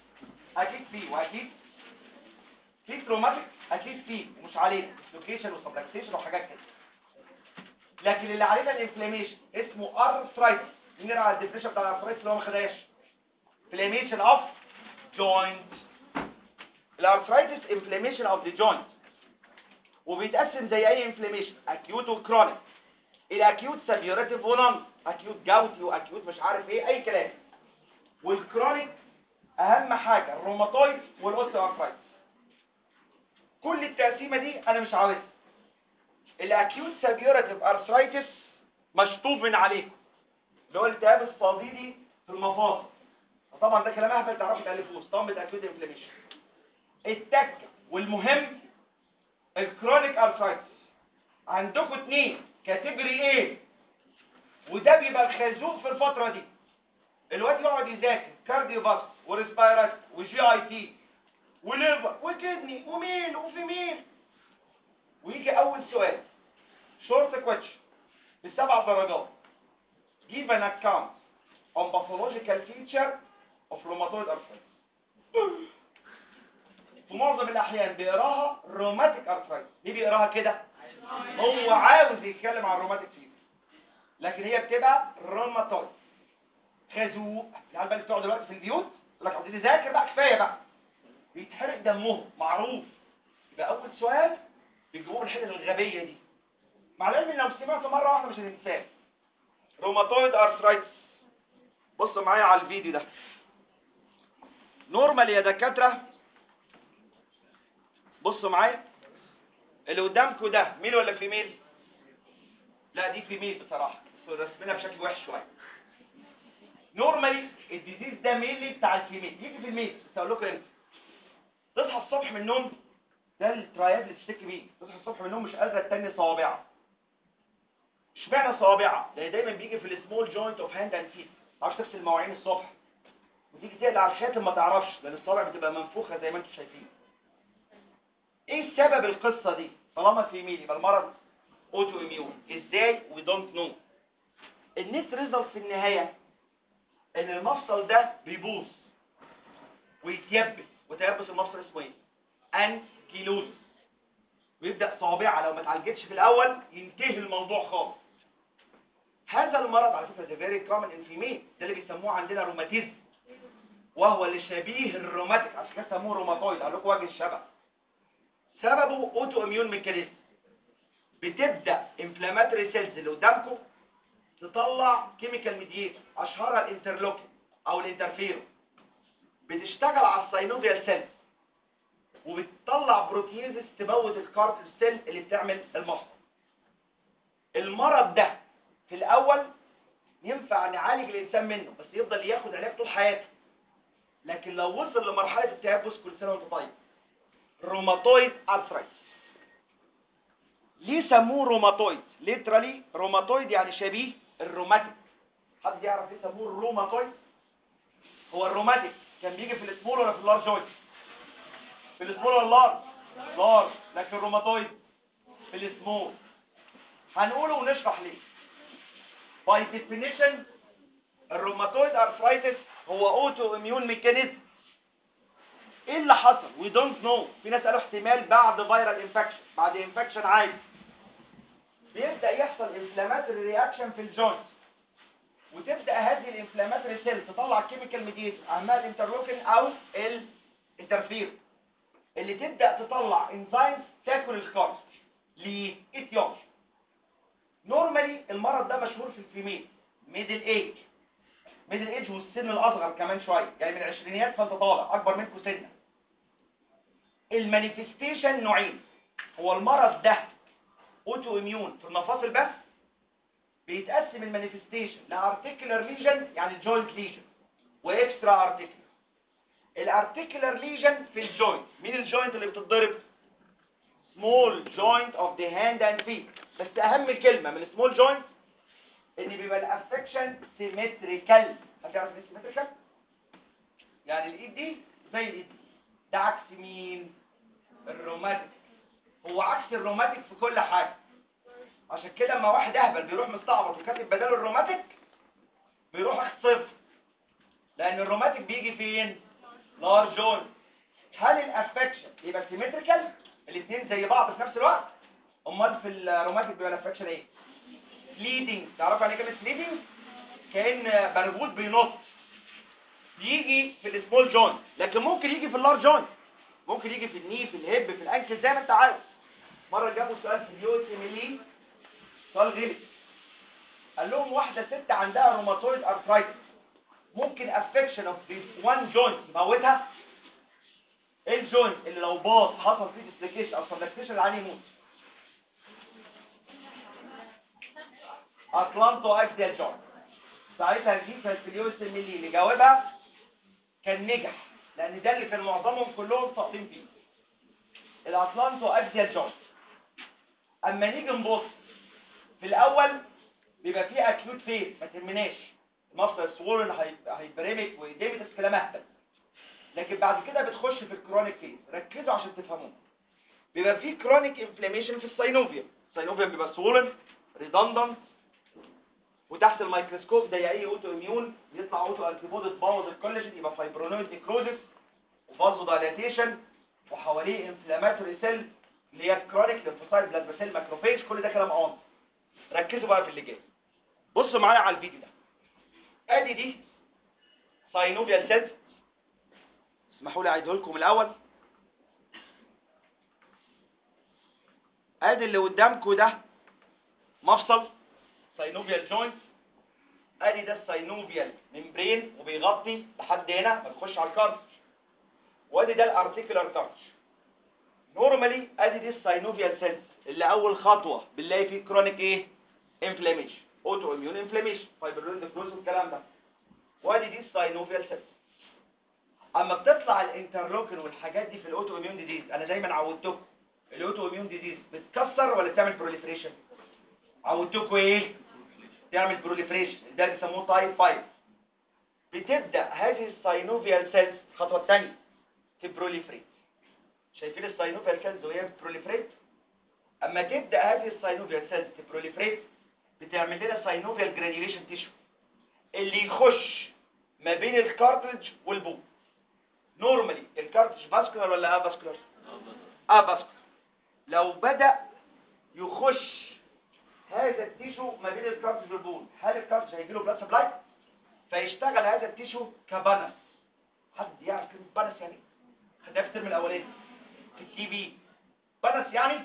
Speaker 1: اكيد في واكيد في تروماتيك اكيد في ومش علينا ديسلوكيشن وسبلكسيشن وحاجات كده لكن اللي علينا الانفلاميشن اسمه ارثرايتس نيجي على الديفينيشن بتاع الارثرايتس اللي هو ما خدهاش inflammation of joint الارثرايتس inflammation of the joint وبيتقسم زي اي انفلاميشن اكيوت وكرونيك الاكيوت سبيوريتيف ونون اكيوت جاوتي واكيوت مش عارف ايه اي كلام والكرونيك اهم حاجه الروماتويد والاوستيوارثرايتس كل التقسيمه دي انا مش عاوزها الاكيوت سبيوريتيف ارثرايتس مشطوب من عليكم اللي هو الالتهاب الصديدي في المفاصل طبعا ده كلام اهبل تعرفوا تالفوه اسطمبة اكيوت انفلاميشن التكه والمهم الكرونيك ارثرايتس عندكم اتنين كاتيجوري ايه وده بيبقى الخازوق في الفتره دي الواد يقعد يذاكر كارديو باس وريسبيرات وجي اي تي وليفر وكدني وميل وفيميل ويجي اول سؤال شورت كويتش بسبع درجات give an account on pathological feature of rheumatoid arthritis في معظم الاحيان بيقراها روماتيك ارثرايتس ليه بيقراها كده هو عاوز يتكلم عن الروماتيك فيفر لكن هي بتبقى روماتويد خازوق العيال بقى اللي بتقعد دلوقتي في البيوت يقول لك عاوزين نذاكر بقى كفايه بقى بيتحرق دمهم معروف يبقى اول سؤال بيجيبوه الحته الغبيه دي مع العلم ان لو سمعته مره واحده مش هتنساه روماتويد ارثرايتس بصوا معايا على الفيديو ده نورمال يا دكاتره بصوا معايا اللي قدامكم ده ميل ولا فيميل لا دي فيميل بصراحه بس رسمنا بشكل وحش شويه نورمالي الديزيز ده ميلي بتاع الفيميل يجي في الميل بس اقول لكم امتى تصحى الصبح من النوم ده الترايات اللي تشتكي بيه تصحى الصبح من النوم مش قادره تتني صوابعها اشمعنى صوابعها لان دايما بيجي في السمول جوينت اوف هاند اند فيت ما تعرفش تغسل المواعين الصبح وتيجي تقلع الخاتم ما تعرفش لان الصوابع بتبقى منفوخه زي ما انتم شايفين ايه سبب القصه دي طالما في ميل يبقى المرض اوتو اميون ازاي وي دونت نو النت ريزلت في النهايه ان المفصل ده بيبوظ ويتيبس وتيبس المفصل اسمه ايه انكيلوز ويبدا صوابعها لو ما اتعالجتش في الاول ينتهي الموضوع خالص هذا المرض على فكره ده فيري كومن ان فيميل ده اللي بيسموه عندنا روماتيزم وهو اللي شبيه الروماتيك عشان كده سموه روماتويد قال لكم وجه الشبه سببه اوتو اميون ميكانيزم بتبدا انفلاماتوري سيلز اللي قدامكم تطلع كيميكال ميديتور اشهرها الانترلوكين او الانترفيرون بتشتغل على الساينوفيال سيلز وبتطلع بروتينيزس تموت الكارتل سيل اللي بتعمل المصل المرض ده في الاول ينفع نعالج الانسان منه بس يفضل ياخد علاج طول حياته لكن لو وصل لمرحله التيبس كل سنه وانت طيب روماتويد ارثرايتس ليه سموه روماتويد ليترالي روماتويد يعني شبيه الروماتيك حد يعرف ليه سموه الروماتويد هو الروماتيك كان بيجي في السمول ولا في اللارج جوينت في السمول ولا اللارج لارج لكن الروماتويد في السمول هنقوله ونشرح ليه باي ديفينيشن الروماتويد ارثرايتس هو اوتو اميون ميكانيزم ايه اللي حصل وي دونت نو في ناس قالوا احتمال بعد فيرال انفكشن بعد انفكشن عادي بيبدا يحصل انفلاماتوري رياكشن في الجوينت وتبدا هذه الانفلاماتوري سيل تطلع كيميكال ميديتور اهمها الانترلوكين او الانترفير اللي تبدا تطلع انزيمز تاكل الكارت ليه اتيولوجي نورمالي المرض ده مشهور في الفيميل ميدل ايج ميدل ايج والسن الاصغر كمان شويه يعني من العشرينيات فانت طالع اكبر منكم سنا المانيفستيشن نوعين هو المرض ده اوتو اميون في المفاصل بس بيتقسم المانيفستيشن لارتيكولار ليجن يعني الجوينت ليجن واكسترا ارتيكولار الارتيكولار ليجن في الجوينت مين الجوينت اللي بتتضرب small joint of the hand and feet بس اهم كلمة من السمول جوينت ان بيبقى الافكشن سيمتريكال هتعرف ايه سيمتريكال يعني الايد دي زي الايد دي ده عكس مين الروماتيك هو عكس الروماتيك في كل حاجة عشان كده لما واحد اهبل بيروح مستعبط وكاتب بداله الروماتيك بيروح اخد صفر لان الروماتيك بيجي فين لارج جوينت هل الافكشن يبقى سيمتريكال الاثنين زي بعض في نفس الوقت امال في الروماتيك بيبقى الافكشن ايه فليدنج تعرفوا يعني ايه كلمه فليدنج كان برغوث بينط يجي في السمول جوينت لكن ممكن يجي في اللارج جوينت ممكن يجي في الني في الهيب في الانكل زي ما انت عايز مره جابوا سؤال في اليو سي ملي سؤال غلط قال لهم واحده ست عندها روماتويد ارثرايتس ممكن افكشن اوف ذيس وان جوينت يموتها ايه الجوينت اللي لو باظ حصل فيه ديسلوكيشن او سبلكتيشن العين يموت اطلانتو اكزيال جوينت ساعتها دي كانت في اليو اس ملي اللي جاوبها كان نجح لان ده اللي كان معظمهم كلهم ساقطين فيه الاطلانتو اكزيال جوينت اما نيجي نبص في الاول بيبقى فيه اكيوت فيز ما تهمناش مصدر سوولن هيبريمك وايديمتس كلام اهبل لكن بعد كده بتخش في الكرونيك فيز ركزوا عشان تفهموه بيبقى فيه كرونيك انفلاميشن في الساينوفيا الساينوفيا بيبقى سوولن ريدندنت وتحت الميكروسكوب زي اي اوتو اميون يطلع اوتو انتيبودي تبوظ الكولاجين يبقى فايبرونويد نيكروزس وفازو دايلاتيشن وحواليه انفلاماتوري سيل اللي هي الكرونيك ليمفوسايت بلازما سيل ماكروفيج كل ده كلام اون ركزوا بقى في اللي جاي بصوا معايا على الفيديو ده ادي دي ساينوفيال سيلز اسمحوا لي اعيده لكم الاول ادي اللي قدامكم ده مفصل ساينوفيال جوينت ادي ده الساينوفيال ممبرين وبيغطي لحد هنا ما بيخش على الكارتج وادي ده الارتيكولار كارتج نورمالي ادي دي الساينوفيال سيلز اللي اول خطوه بنلاقي فيه كرونيك ايه انفلاميشن اوتو اميون انفلاميشن فايبرولوز كلوز والكلام ده وادي دي الساينوفيال سيلز اما بتطلع الانترلوكين والحاجات دي في الاوتو اميون ديزيز انا دايما عودتكم الاوتو اميون ديزيز بتكسر ولا بتعمل بروليفريشن عودتكم ايه تعمل بروليفريشن ده بيسموه تايب 5 بتبدا هذه الساينوفيال سيلز الخطوه الثانيه تبروليفريت شايفين الساينوفيال سيلز وهي بتبروليفريت اما تبدا هذه الساينوفيال سيلز تبروليفريت بتعمل لنا ساينوفيال جرانيوليشن تيشو اللي يخش ما بين الكارتريج والبول نورمالي الكارتريج فاسكولار ولا افاسكولار افاسكولار لو بدا يخش هذا التيشو ما بين الكارتريج والبول هل الكارتريج هيجي له بلاد سبلاي فيشتغل هذا التيشو كبنس حد يعرف كلمه بنس يعني خدها في الترم الاولاني في التي في بنس يعني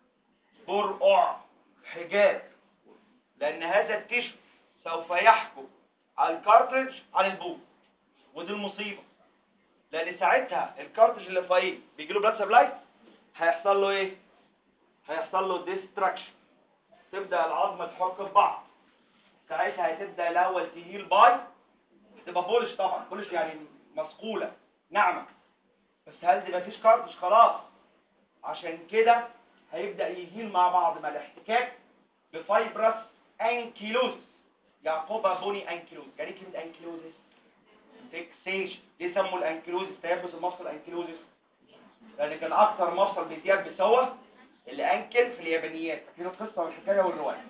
Speaker 1: برقع حجاب لان هذا التيشو سوف يحكم على الكارتريج عن البول ودي المصيبه لان ساعتها الكارتريج اللي فوقيه بيجي له بلاد سبلاي هيحصل له ايه هيحصل له ديستراكشن تبدا العظمه تحك في بعض ساعتها هتبدا الاول تهيل باي تبقى بولش طبعا بولش يعني مثقوله ناعمه بس هل دي مفيش كارتريج خلاص عشان كده هيبدا يهيل مع بعض مع الاحتكاك بفايبرس انكيلوز يعقوبها بوني انكيلوز يعني إيه كلمه انكيلوزس فيكسيشن ليه سموا الانكيلوزس تيبس المفصل انكيلوزس لان كان اكتر مفصل بيتيبس هو الانكل في اليابانيات فاكرين القصه والحكايه والروايه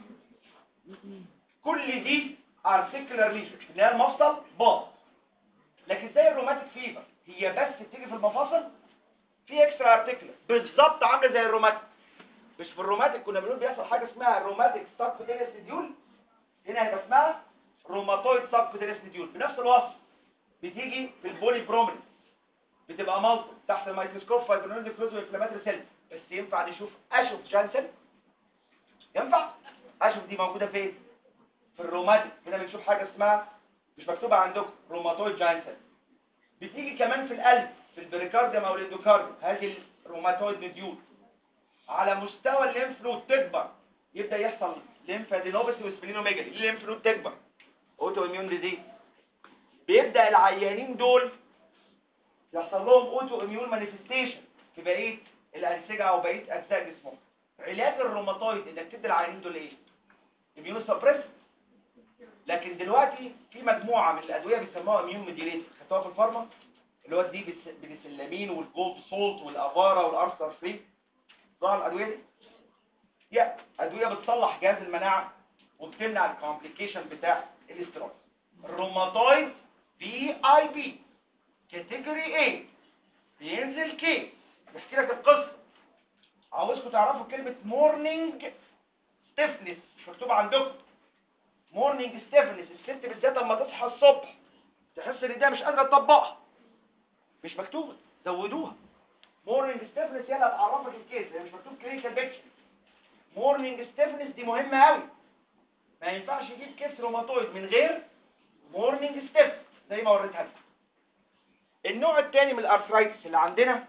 Speaker 1: كل دي ارتيكولار ليجن اللي هي المفصل باظ لكن زي الروماتيك فيفر هي بس بتيجي في المفاصل في اكسترا ارتيكولار بالظبط عامله زي الروماتيك مش في الروماتيك كنا بنقول بيحصل حاجه اسمها روماتيك سبكوتينيوس نديول هنا هيبقى اسمها روماتويد سبكوتينيوس نديول بنفس الوصف بتيجي في البولي بروميننت بتبقى مالتو تحت الميكروسكوب فايبرونيد كلوز وانفلاماتوري سيل بس ينفع نشوف اشوف جانسن ينفع اشوف دي موجوده فين في الروماتيك هنا بنشوف حاجه اسمها مش مكتوبه عندكم روماتويد جانسن بتيجي كمان في القلب في البريكارديوم او الاندوكارديوم هذه الروماتويد نديول على مستوى الليمف نود تكبر يبدا يحصل ليمفادينوباثي وسبلينوميجالي الليمف نود تكبر اوتو اميون ديزيز بيبدا العيانين دول يحصل لهم اوتو اميون مانيفستيشن في بقيه الانسجه او بقيه اجزاء جسمهم علاج الروماتويد انك تدي العيانين دول ايه اميون سبريس لكن دلوقتي في مجموعه من الادويه بيسموها اميون ميديريتور خدتوها في الفارما اللي هو دي بس- بنسلامين والجولد سولت والافارا والارثر فري ظهر الادويه دي يا ادويه بتصلح جهاز المناعه وبتمنع الكومبليكيشن بتاع الاسترويد الروماتويد في اي بي كاتيجوري ايه بينزل كيس بيحكي لك القصه عاوزكم تعرفوا كلمه مورنينج ستيفنس مش مكتوب عندكم مورنينج ستيفنس الست بالذات لما تصحى الصبح تحس ان ده مش قادره تطبقها مش مكتوبه زودوها مورنينج ستيفنس يلا تعرفك الكيس هي مش مكتوب كلينيكال بيكتشر مورنينج ستيفنس دي مهمه قوي ما ينفعش يجيب كيس روماتويد من غير مورنينج ستيف زي ما وريتها لكم النوع الثاني من الارثرايتس اللي عندنا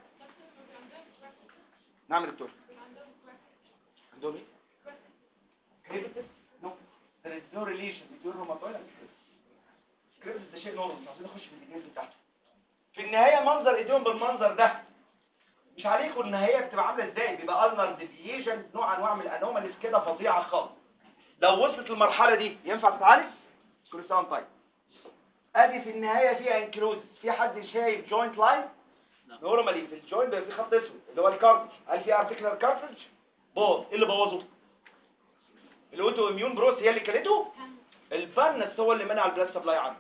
Speaker 1: نعم يا دكتور عندهم ايه كريبتس نو there is no relation between rheumatoid and cribbs كريبتس ده شيء نورمال مش عايزين نخش في الديتيلز بتاعته في النهايه منظر ايديهم بالمنظر ده مش عليكم النهايه بتبقى عامله ازاي بيبقى النر ديفيشن نوع انواع من الانوماليز كده فظيعه خالص لو وصلت للمرحله دي ينفع تتعالج كل سنه وانت طيب ادي في النهايه فيها انكلوز في حد شايف جوينت لاين نورمالي في الجوينت بيبقى في خط اسود اللي هو الكارتج هل في ارتكلر كارتج باظ ايه اللي بوظه الاوتو اميون بروس هي اللي كلته الفنس هو اللي منع البلاد سبلاي عنه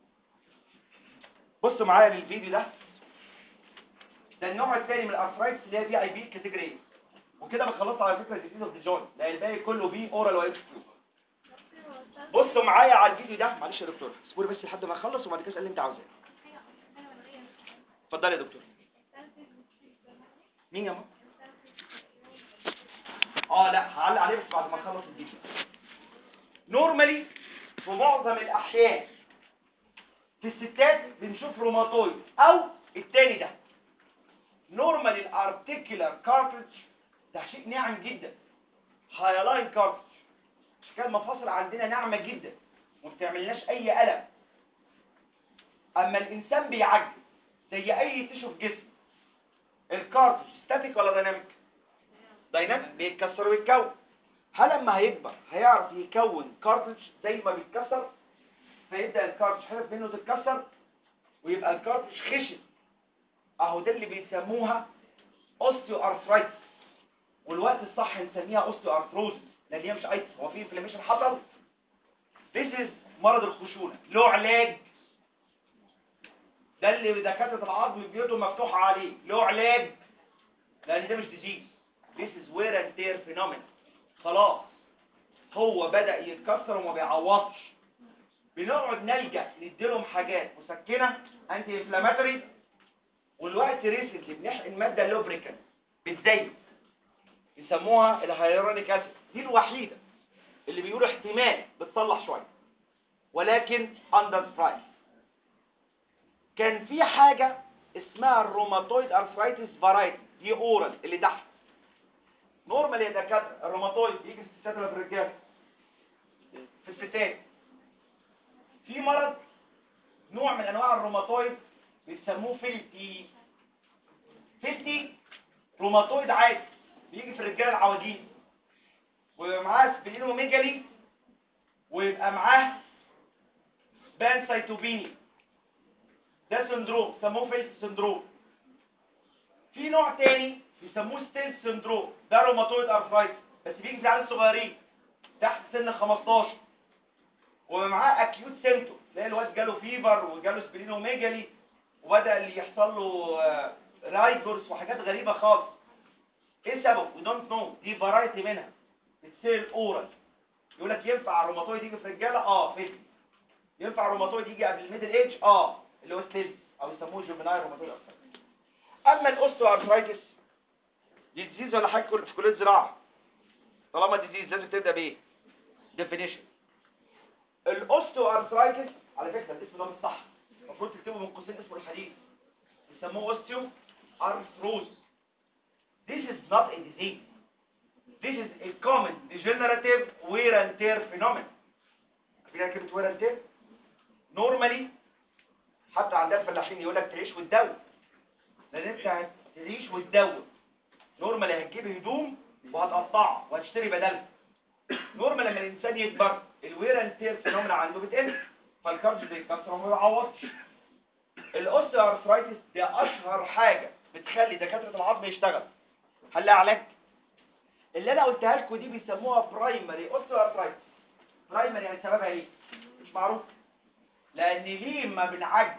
Speaker 1: بصوا معايا للفيديو ده ده النوع الثاني من الارثرايتس اللي هي في اي بي كاتيجوري وكده بنخلص على فكره الديزيز اوف ذا جوينت لان الباقي كله بي اورال واكس بصوا معايا على الفيديو ده معلش يا دكتور اصبري بس لحد ما اخلص وبعد كده اسال اللي انت عاوزاه اتفضلي يا دكتور مين يا ماما اه لا هعلق عليه بس بعد ما اخلص الفيديو نورمالي في معظم الاحيان في الستات بنشوف روماتويد او التاني ده نورمالي الارتيكولار كارتريج ده شيء ناعم جدا هايلاين كارتريج عشان كده المفاصل عندنا ناعمه جدا وما بتعملناش اي الم اما الانسان بيعجز زي اي تشو في جسم الكارتريج ستاتيك ولا دايناميك دايناميك بيتكسر ويتكون هل لما هيكبر هيعرف يكون كارتريج زي ما بيتكسر فيبدا الكارتريج حتت منه تتكسر ويبقى الكارتريج خشن اهو ده اللي بيسموها اوستيو ارثرايتس والوقت الصح نسميها اوستيو ارثروزس لان هي مش ايتس هو في انفلاميشن حصل This is مرض الخشونه له علاج ده اللي دكاتره العظم بيوتهم مفتوحه عليه له علاج لان ده مش ديزيز This is wear and tear phenomenon خلاص هو بدأ يتكسر وما بيعوضش بنقعد نلجأ نديلهم حاجات مسكنة انتي انفلاماتوري والوقت ريسنتلي بنحقن مادة لوبريكان بالزيت يسموها الهيرونيك اسيد دي الوحيدة اللي بيقولوا احتمال بتصلح شوية ولكن اندر برايس كان في حاجة اسمها الروماتويد ارثرايتس فارايتي دي اورال اللي تحت نورمال يا دكاتره الروماتويد بيجي في الستات ولا في الرجاله في الستات في مرض نوع من انواع الروماتويد بيسموه فلتي فلتي روماتويد عادي بيجي في الرجاله العواجيز ويبقى معاه سبلينوميجالي ويبقى معاه بانسايتوبيني ده سندروم سموه فلتي سندروم في نوع تاني بيسموه ستيل سندروم ده روماتويد ارثرايتس بس بيجي في العيال الصغيرين تحت سن 15 ومعاه اكيوت سيمتوم تلاقي الواد جاله فيفر وجاله سبلينوميجالي وبدا اللي يحصل له آه، رايجورس وحاجات غريبه خالص ايه السبب وي دونت نو دي فرايتي منها بتسيل اورال يقول لك ينفع الروماتويد يجي في رجاله اه فيلم ينفع الروماتويد يجي قبل الميدل ايج اه اللي هو ستيل او يسموه جوفينايل روماتويد ارثرايتس اما الاوستو ارثرايتس دي ديزيز ولا حاجه كل- في كليه زراعه طالما ديزيز لازم تبدا بايه ديفينيشن الاوستو ارثرايتس على فكره الاسم ده مش صح المفروض تكتبه من قوسين اسمه الحديث يسموه اوستيو ارثروز This is not a disease. This is a common degenerative wear and tear phenomenon. عارفين كلمة wear and tear؟ normally حتى عندنا الفلاحين يقول لك تعيش وتدوب لان انت تعيش وتدوب نورمال هتجيب هدوم وهتقطعها وهتشتري بدلها نورمال لما الانسان يكبر الوير اند تير فينومينا عنده بتقل فالكارج بيتكسر وما بيعوضش الاوستيو ارثرايتس ده اشهر حاجه بتخلي دكاتره العظم يشتغل هل لها علاج اللي انا قلتها لكم دي بيسموها برايمري اوستيو ارثرايتس برايمري يعني سببها ايه مش معروف لان ليه ما بنعجل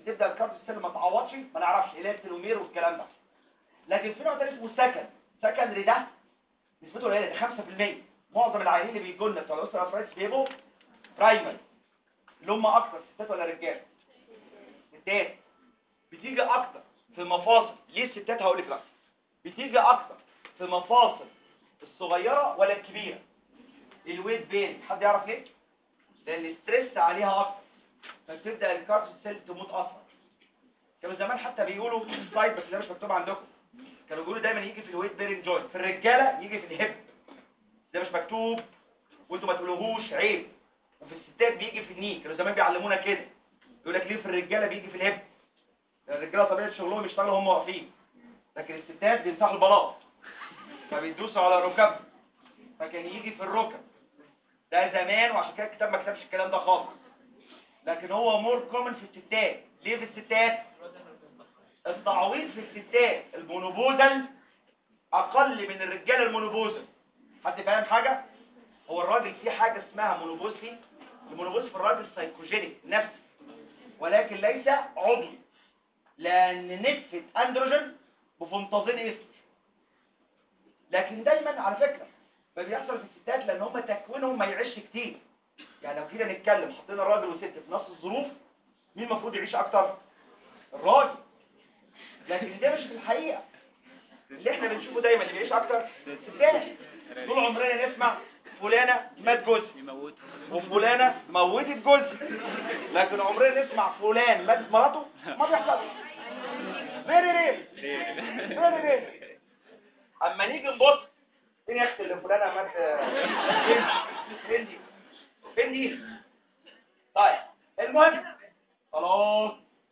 Speaker 1: تبدا الكارت سيل ما تعوضش ما نعرفش ايه التلومير والكلام ده لكن في نوع تاني اسمه سكن سكندري ده نسبته قليله ده 5% معظم العيانين اللي بيجوا لنا بتوع الاوستر ارثرايتس بيبقوا برايمري اللي هم اكتر ستات ولا رجاله ستات بتيجي اكتر في مفاصل ليه الستات هقول لك لا بتيجي اكتر في مفاصل الصغيره ولا الكبيره الويت بين حد يعرف ليه لان الستريس عليها اكتر فبتبدا الكارت سيل تموت اسرع كانوا زمان حتى بيقولوا سلايد بس ده مش مكتوب عندكم كانوا بيقولوا دايما يجي في الويت بيرنج جوينت في الرجاله يجي في الهيب ده مش مكتوب وانتوا ما تقولوهوش عيب وفي الستات بيجي في الني كانوا زمان بيعلمونا كده يقول لك ليه في الرجاله بيجي في الهيب الرجاله طبيعه شغلهم يشتغلوا هم واقفين لكن الستات بيمسحوا البلاط فبيدوسوا على ركب فكان يجي في الركب ده زمان وعشان كده الكتاب ما كتبش الكلام ده خالص لكن هو مور كومن في الستات ليه في الستات التعويض في الستات المونوبوزل اقل من الرجاله المونوبوزل حد فاهم حاجه هو الراجل فيه حاجه اسمها مونوبوزي المونوبوزي في الراجل سايكوجينيك نفسي ولكن ليس عضوي لان نتفه اندروجين بفنتازين استروجين لكن دايما على فكره ما بيحصل في الستات لان هم تكوينهم ما يعيش كتير يعني لو كده نتكلم حطينا راجل وست في نفس الظروف مين المفروض يعيش اكتر الراجل لكن ده مش في الحقيقه اللي احنا بنشوفه دايما اللي بيعيش اكتر الستات طول عمرنا نسمع فلانه مات جوزها
Speaker 3: يموت
Speaker 1: وفلانه موتت جوزها لكن عمرنا نسمع فلان مات مراته ما بيحصلش فيري رير فيري رير اما نيجي نبص فين يا اختي اللي فلانه مات فين فين دي فين دي طيب المهم خلاص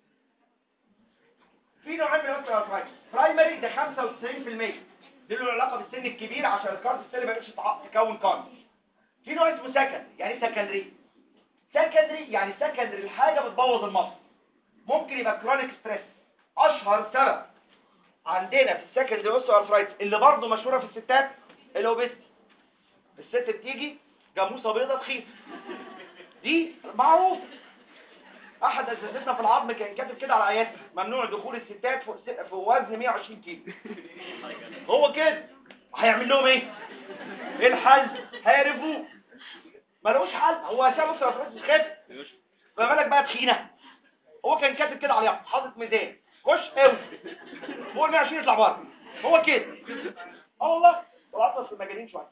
Speaker 1: في نوعين من الاوستيوارثرايتس برايمري ده 95% دي له علاقه بالسن الكبير عشان الكارد السيل ما يبقاش يتع- تكون كارد في نوع اسمه سكندري يعني ايه سكندري سكندري يعني سكندري الحاجه بتبوظ المصل ممكن يبقى كرونيك ستريس اشهر سبب عندنا في السكندري اوستيوارثرايتس اللي برضه مشهوره في الستات الاوبستي الست بتيجي جاموسه بيضه تخيف دي معروف احد اساتذتنا في العظم كان كاتب كده على عيادته ممنوع دخول الستات فوق س- فوق وزن 120 كيلو هو كده هيعمل لهم ايه ايه الحل هيعرفوه ملوش حل هو سابه في الافراز مش خاف فما بالك بقى تخينه هو كان كاتب كده عليها حاطط ميزان خش اوي فوق ال 120 يطلع بره هو كده اه والله والعطس في المجانين شويه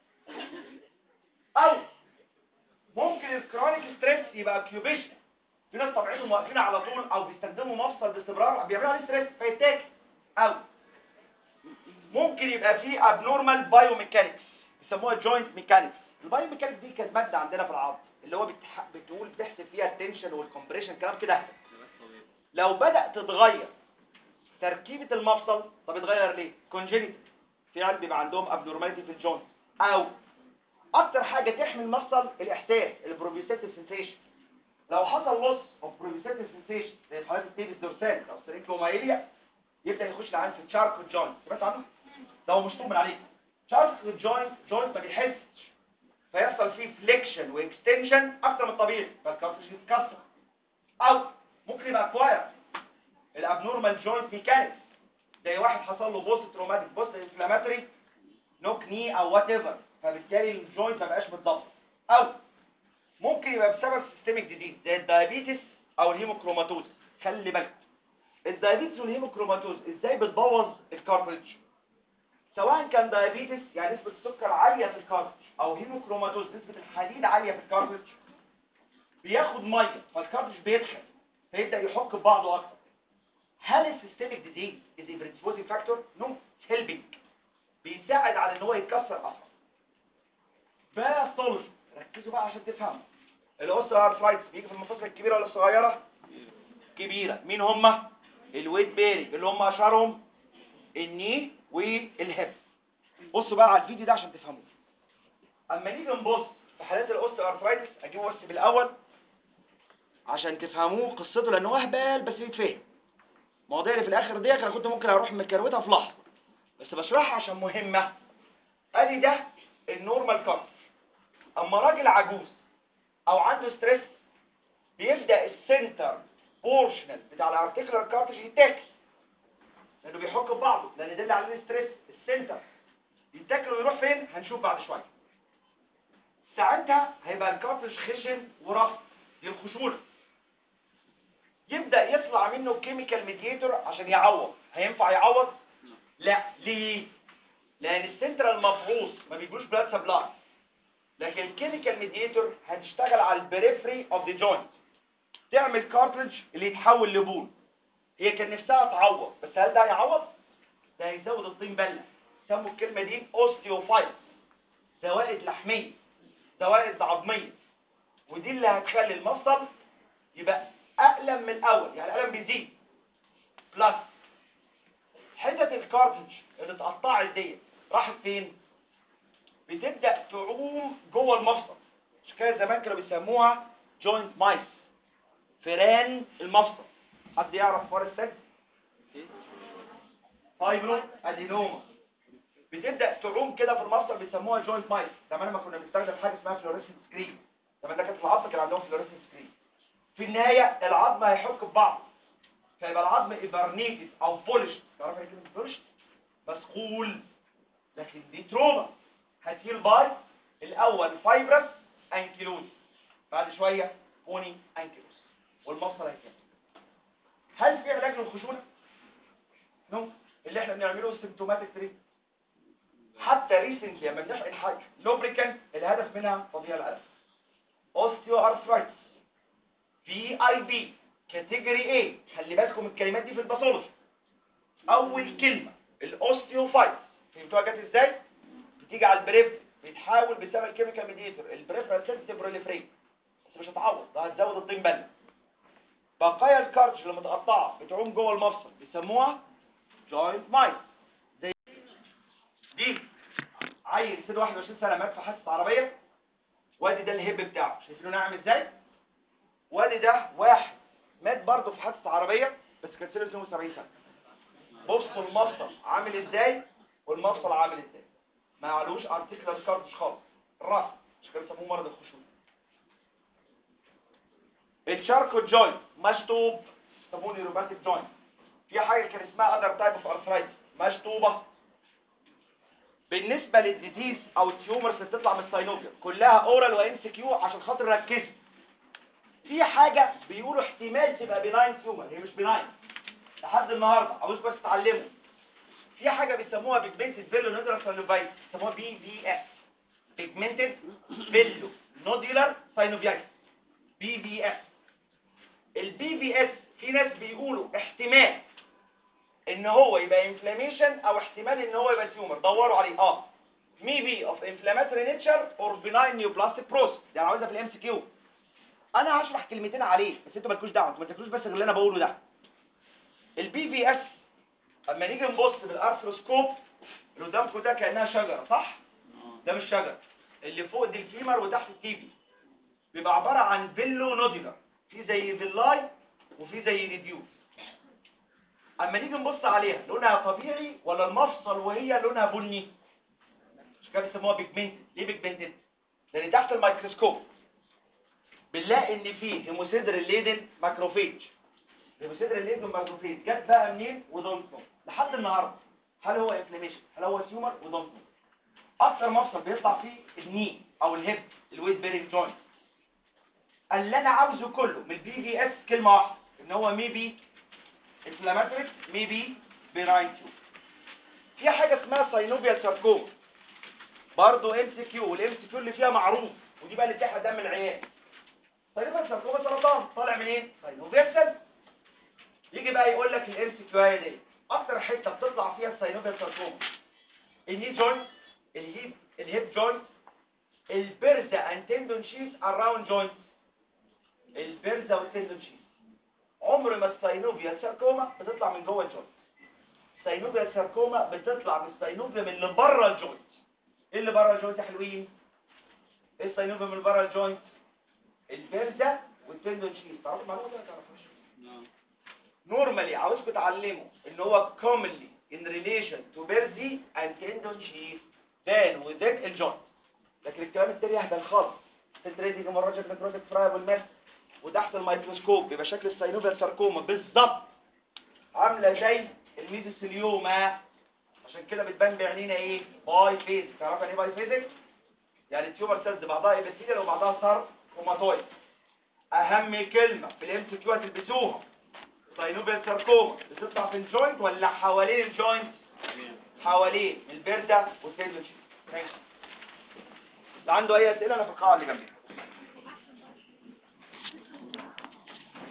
Speaker 1: او ممكن الكرونيك ستريس يبقى كيوبيشن في ناس طبيعتهم واقفين على طول او بيستخدموا مفصل باستمرار بيعملوا عليه ستريس فيتاكل او ممكن يبقى فيه ابنورمال بايوميكانكس بيسموها جوينت ميكانكس البايوميكانكس دي كانت ماده عندنا في العظم اللي هو بتح... بتقول بتحسب فيها التنشن والكمبريشن كلام كده لو بدأ تتغير تركيبة المفصل طب اتغير ليه كونجينيت في عيال بيبقى عندهم ابنورماليتي في الجوينت او اكتر حاجة تحمي المفصل الاحساس البروبيوسيتيف سنسيشن لو حصل لوس اوف بروبيوسيتيف سنسيشن زي في حالات التيبس دورسال او سرينكومايليا يبدا يخش العين في تشارك جوينت سمعت عنه ده هو مش من عليك تشارك جوينت جوينت ما بيحسش فيحصل فيه فليكشن واكستنشن اكتر من الطبيعي فالكارتج يتكسر او ممكن يبقى اكواير الابنورمال جوينت ميكانكس زي واحد حصل له بوست تروماتيك بوست انفلاماتوري نوك ني او وات ايفر فبالتالي الجوينت ما بقاش متضبط او ممكن يبقى بسبب سيستميك ديزيز زي الدايابيتس او الهيموكروماتوز خلي بالك الدايابيتس والهيموكروماتوز ازاي بتبوظ الكارتريدج سواء كان دايابيتس يعني نسبة السكر عالية في الكارتريدج او هيموكروماتوز نسبة الحديد عالية في الكارتريدج بياخد ميه فالكارتريدج بيدخل فيبدأ يحك ببعضه اكتر هل السيستميك ديزيز از a predisposing factor؟ نو هيلبينج بيساعد على ان هو يتكسر اسرع باثولوجي ركزوا بقى عشان تفهموا الاوستيوارثرايتس بيجي في المفاصل الكبيره ولا الصغيره كبيره مين هم الويت بيرنج اللي هم اشهرهم الني والهيب بصوا بقى على الفيديو ده عشان تفهموا اما نيجي نبص في حالات الاوستيوارثرايتس اجيبه بس بالاول عشان تفهموه قصته لان هو هبال بس يتفهم المواضيع اللي في الاخر ديت انا كنت ممكن اروح مكروتها في لحظه بس بشرحها عشان مهمه ادي ده النورمال كارت اما راجل عجوز او عنده ستريس بيبدا السنتر بورشنال بتاع الارتيكولار كارتج يتاكل لانه بيحك ببعضه لان ده اللي عليه الستريس السنتر يتاكل ويروح فين هنشوف بعد شويه ساعتها هيبقى الكارتج خشن ورفض دي الخشونه يبدا يطلع منه كيميكال ميديتور عشان يعوض هينفع يعوض لا ليه لان السنترال مفعوص ما بيجوش بلاد سبلاي لكن الكيميكال ميديتور هتشتغل على البريفري اوف ذا جوينت تعمل كارتريج اللي يتحول لبول هي كان نفسها تعوض بس هل ده هيعوض ده هيزود الطين بله سموا الكلمه دي اوستيوفايت زوائد لحميه زوائد عظميه ودي اللي هتخلي المفصل يبقى اقلم من الاول يعني الالم بيزيد بلس حتة الكارتج اللي اتقطعت ديت راحت فين بتبدأ تعوم جوه المفصل مش كده زمان كانوا بيسموها جوينت مايس فيران المفصل حد يعرف فار السد فايبرو ادينوما بتبدأ تعوم كده في المفصل بيسموها جوينت مايس زمان ما كنا بنستخدم حاجة اسمها فلوريسنت سكرين زمان ده كانت العظم كان عندهم فلوريسنت سكرين في النهاية العظم هيحك ببعض فيبقى العظم ايبرنيتد او بولش تعرف ايه كلمه بولش مسقول لكن دي تروما هتهيل باي الاول فايبرس انكيلوز بعد شويه بوني انكيلوز والمفصل هيكمل هل في علاج للخشونه نو اللي احنا بنعمله سيمتوماتيك تريت حتى ريسنتلي لما بنحقن حاجه لوبريكانت الهدف منها تضييع الالم اوستيو ارثرايتس في اي بي كاتيجوري ايه خلي بالكم الكلمات دي في الباثولوجي اول كلمه الاوستيوفايت فهمتوها جت ازاي بتيجي على البريف بيتحول بسبب الكيميكال ميديتور البريفرال سنسيتيف بروليفريت بس مش هتعوض ده هتزود الطين بله بقايا الكارتج اللي متقطعه بتعوم جوه المفصل بيسموها جوينت مايس زي دي عيل سن 21 سنه مات في حادثه عربيه وادي ده الهيب بتاعه شايفينه ناعم ازاي وادي ده واحد مات برضه في حادثه عربيه بس كان سنه 72 سنه بصوا المفصل عامل ازاي والمفصل عامل ازاي ما علوش ارتيكولار كارتج خالص الراس مش كانوا بيسموه مرض الخشونه الشاركو جوينت مشطوب يسموه نيوروباثيك جوينت في حاجه كان اسمها اذر تايب اوف ارثرايتس مشطوبه بالنسبه للديزيز او التيومرز اللي بتطلع من الساينوفيا كلها اورال وام سي كيو عشان خاطر ركزوا في حاجة بيقولوا احتمال تبقى بناين تيومر هي مش بناين لحد النهاردة عاوز بس تعلموا في حاجة بيسموها بيجمنتد فيلو نودولار ساينوفايتس بيسموها بي في اس بيجمنتد فيلو نودولار ساينوفايتس بي في اس البي في اس في ناس بيقولوا احتمال ان هو يبقى انفلاميشن او احتمال ان هو يبقى تيومر دوروا عليه اه مي بي اوف انفلاماتوري نيتشر اور بناين نيوبلاستيك بروسس دي انا عاوزها في الام سي كيو انا هشرح كلمتين عليه بس انتوا مالكوش دعوه انتوا ما تاكلوش بس غير اللي انا بقوله ده البي في اس اما نيجي نبص بالارثروسكوب اللي قدامكم ده كانها شجره صح ده مش شجره اللي فوق دي الفيمر وتحت التيبي بيبقى عباره عن فيلو نودولار في زي فيلاي وفي زي ريديوس اما نيجي نبص عليها لونها طبيعي ولا المفصل وهي لونها بني مش كده بيسموها بيجمنتد ليه بيجمنتد لان تحت الميكروسكوب بنلاقي ان فيه هيموسيدر الليدن ماكروفيج هيموسيدر الليدن ماكروفيج جت بقى منين ودونت نو لحد النهارده هل هو انفلاميشن هل هو تيومر ودونت نو اكتر مفصل بيطلع فيه الني او الهيب الويت بيرنج جوينت اللي انا عاوزه كله من البي في اس كلمه واحده ان هو ميبي انفلاماتوري ميبي بيناين تيومر في حاجه اسمها ساينوفيال ساركوما برضه ام سي كيو والام سي كيو اللي فيها معروف ودي بقى اللي بتحرق دم العيال ساينوفيال ساركوما سرطان طالع منين ساينوفيال سيل يجي بقى يقول لك الام سي كيو هي دي اكتر حته بتطلع فيها الساينوفيال ساركوما الني جوينت الهيب الهيب جوينت البرزة and tendon sheath around joints البرزة والتندون شيث عمر ما الساينوفيا ساركوما بتطلع من جوه الجوينت الساينوفيا ساركوما بتطلع من الساينوفيا من اللي بره الجوينت ايه اللي بره الجوينت يا حلوين ايه الساينوفيا من اللي بره الجوينت البرزة والتندون شيث تعرفوا المعلومه دي ولا ما تعرفوش نورمالي عاوزكم تعلموا ان هو commonly in relation to برزي and tendon sheath than within الجوينت لكن الكلام التاني اهبل خالص التريدنج مراجعة نكروتك فراي والماس وتحت الميكروسكوب بيبقى شكل الساينوفيال ساركوما بالظبط عامله زي الميزوثيليوما عشان كده بتبان بعينينا ايه باي فيز تعرف يعني ايه باي فيزك يعني التيومر سيلز بعضها ابيثيليال وبعضها ساركوماتويد اهم كلمه في الام سي كيو هتلبسوها ساينوفيال ساركوما بتطلع في الجوينت ولا حوالين الجوينت حوالين البردة والسيلوشي ماشي اللي عنده اي اسئله انا في القاعه اللي جنبي